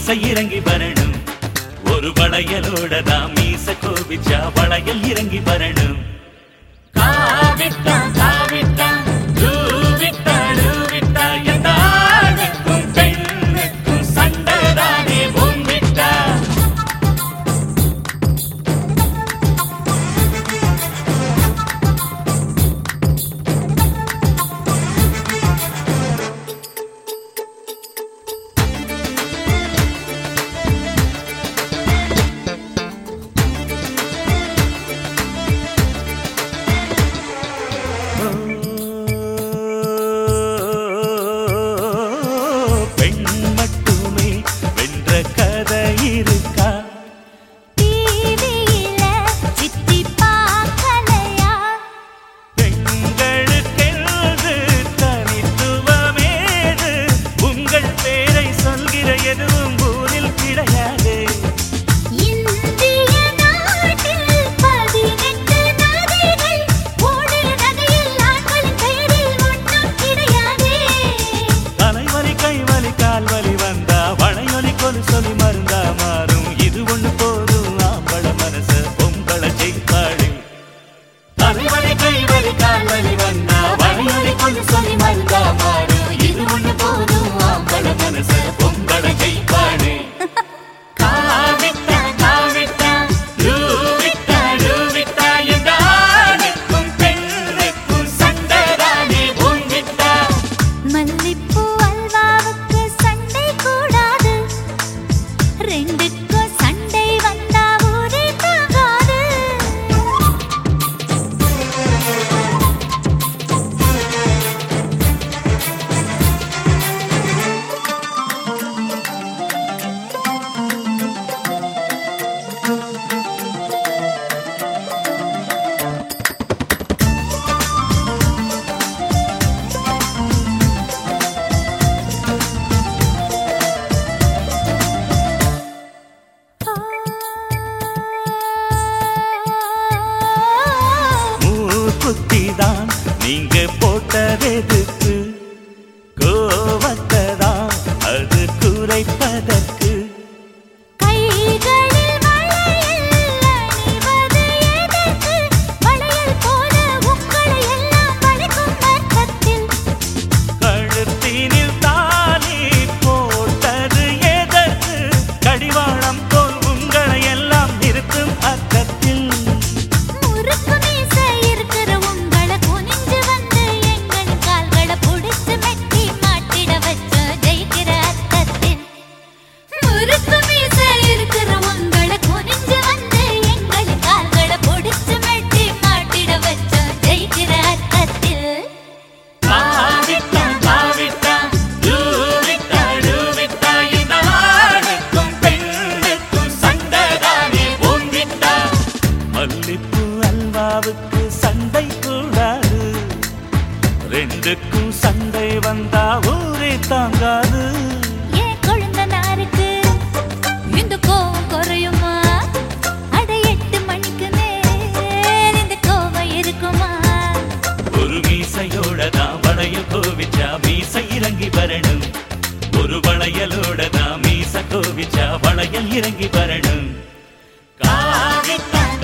மீச இறங்கி வரணும் ஒரு வளையலோட தான் மீச கோவிச்சா வளையல் இறங்கி வரணும் காவிட்டா காவிட்டா லூவிட்டா லூவிட்டா எந்த ஆணுக்கும் பெண்ணுக்கும் சண்டைதானே பூம்பிட்டா பெண் மட்டுமே வென்ற கதை இருக்கா டிவியில சித்தி பார்க்கலையா பெண்களுக்கென்று தனித்துவமேது உங்கள் பேரை சொல்கிற எதுவும் ஊரில் கிடையாது இந்திய நாட்டில் பதினெட்டு நதிகள் ஓடுற நதியில் ஆண்களின் பெயரில் ஒன்றும் கிடையாதே தலைவலி கைவலி கால்வலி வந்தா வளையொலி கொலு சொல்லி மருந்தா மாறும் இது ஒண்ணு போதும் ஆம்பள மனச பொம்பள ஜெயிப்பாளி தலைவலி கைவலி கால்வலி வந்தா வளையொலி கொலு சொல்லி மருந்தா மாறும் இது ஒண்ணு போதும் ஆம்பள மனச பொம்பள ஜெயிப்பாளி காவிட்டா காவிட்டா லூவிட்டா லூவிட்டா இந்த ஆணுக்கும் பெண்ணுக்கும் சண்டைதானே பூங்கிட்டா மல்லிப்பூ அல்வாவுக்கு சண்டை கூடாது ரெண்டுக்கும் சண்டை வந்தா ஊரே தாங்காது மூக்குத்திதான் நீங்க போட்டதெதுக்கு கோவத்தை தான் அது குறைப்பதற்கு கைகளில் வளையல் அணிவது எதற்கு வளையல் போல உங்களை எல்லாம் வளைக்கும் அர்த்தத்தில் கழுத்தினில் தாலி போட்டது எதற்கு கடிவாளம் போல் உங்களை எல்லாம் நிறுத்தும் அர்த்தத்தில் முறுக்கு மீசை இருக்கிற உங்களை குனிஞ்சு வந்து எங்கள் கால்களை புடிச்சு மெட்டி மாட்டிட வச்சு ஜெயிக்கிற அர்த்தத்தில் முறுக்கு மீசை இருக்கிற உங்களை குனிஞ்சு வந்து எங்கள் கால்களை புடிச்சு மெட்டி மாட்டிட வச்சு ஜெயிக்கிற அர்த்தத்தில் காவிட்டா காவிட்டா லூவிட்டா லூவிட்டா இந்த ஆணுக்கும் பெண்ணுக்கும் சண்டைதானே பூங்கிட்டா மல்லிப்பூ அல்வாவுக்கு சண்டை கூடாது ரெண்டுக்கும் சண்டை வந்தா ஊரே தாங்காது ஏன் கொழுந்தனாருக்கு இந்த கோவம் குறையுமா அட எட்டு மணிக்கு மேல் இந்த கோவம் இருக்குமா ஒரு மீசையோட தான் வளையல் கோவிச்சா மீசை இறங்கி வரணும் ஒரு வளையலோட தான் மீச கோவிச்சா வளையல் இறங்கி வரணும் காவிட்டா